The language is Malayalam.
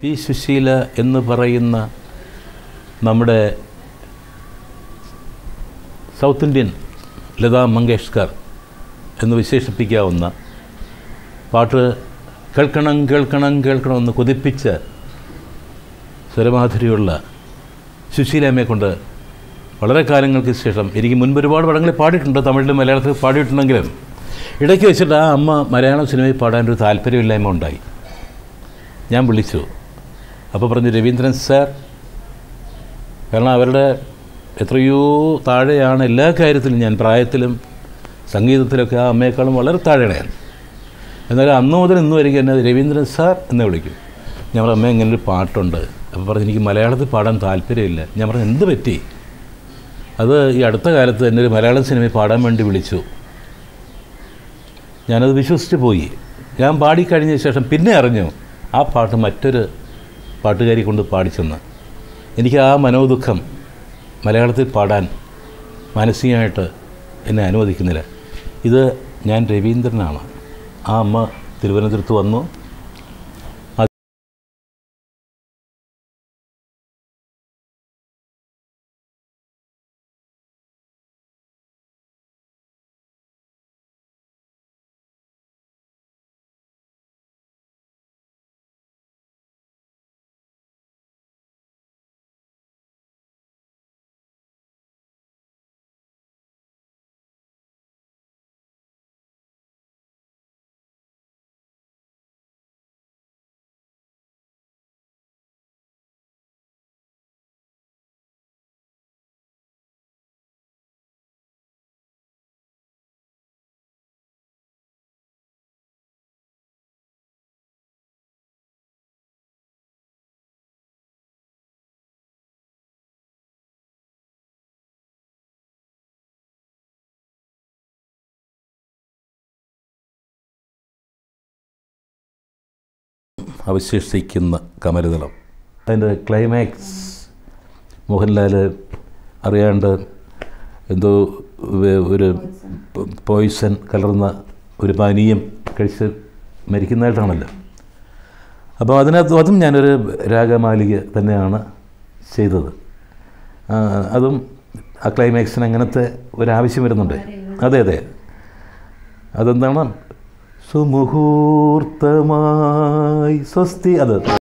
പി സുശീല എന്ന് പറയുന്ന നമ്മുടെ സൗത്ത് ഇന്ത്യൻ ലതാ മങ്കേഷ്കർ എന്ന് വിശേഷിപ്പിക്കാവുന്ന പാട്ട് കേൾക്കണം കേൾക്കണം കേൾക്കണം എന്ന് കൊതിപ്പിച്ച സ്വരമാധുരിയുള്ള സുശീലാമ്മയെ കൊണ്ട് വളരെ കാലങ്ങൾക്ക് ശേഷം എനിക്ക് മുൻപ് ഒരുപാട് പടങ്ങളിൽ പാടിയിട്ടുണ്ട് തമിഴിലും മലയാളത്തിൽ പാടിയിട്ടുണ്ടെങ്കിലും ഇടയ്ക്ക് വെച്ചിട്ട് ആ അമ്മ മലയാളം സിനിമയിൽ പാടാനൊരു താല്പര്യമില്ലായ്മ ഉണ്ടായി ഞാൻ വിളിച്ചു അപ്പോൾ പറഞ്ഞു രവീന്ദ്രൻ സാർ കാരണം അവരുടെ എത്രയോ താഴെയാണ് എല്ലാ കാര്യത്തിലും ഞാൻ പ്രായത്തിലും സംഗീതത്തിലൊക്കെ ആ അമ്മയെക്കാളും വളരെ താഴെയാണ് ഞാൻ എന്നാൽ അന്ന് മുതൽ ഇന്ന് വരെയ്ക്ക് എന്നെ രവീന്ദ്രൻ സാർ എന്ന് വിളിക്കും ഞാൻ പറഞ്ഞു അമ്മ ഇങ്ങനെ ഒരു പാട്ടുണ്ട് അപ്പോൾ പറഞ്ഞു എനിക്ക് മലയാളത്തിൽ പാടാൻ താല്പര്യമില്ല ഞാൻ പറഞ്ഞു എന്ത് പറ്റി അത് ഈ അടുത്ത കാലത്ത് എന്നെ ഒരു മലയാളം സിനിമയിൽ പാടാൻ വേണ്ടി വിളിച്ചു ഞാനത് വിശ്വസിച്ച് പോയി ഞാൻ പാടിക്കഴിഞ്ഞ ശേഷം പിന്നെ അറിഞ്ഞു ആ പാട്ട് മറ്റൊരു പാട്ടുകാരി കൊണ്ട് പാടിച്ചെന്ന് എനിക്ക് ആ മനോദുഃഖം മലയാളത്തിൽ പാടാൻ മാനസികമായിട്ട് എന്നെ അനുവദിക്കുന്നില്ല ഇത് ഞാൻ രവീന്ദ്രനാണ് ആ അമ്മ തിരുവനന്തപുരത്ത് വന്നു അവശേഷിക്കുന്ന കമലതളം അതിൻ്റെ ക്ലൈമാക്സ് മോഹൻലാൽ അറിയാണ്ട് എന്തോ വേ- ഒരു പോയിസൺ കലർന്ന ഒരു പാനീയം കഴിച്ച് മരിക്കുന്നതായിട്ടാണല്ലോ അപ്പോൾ അതിനകത്ത് അതും ഞാനൊരു രാഗമാലിക തന്നെയാണ് ചെയ്തത് ആ, അതും ആ ക്ലൈമാക്സിന് അങ്ങനത്തെ ഒരാവശ്യം വരുന്നുണ്ട് അതെ അതെ അതെന്താണ് സുമുഹൂർത്തമായി സ്വസ്തി അത്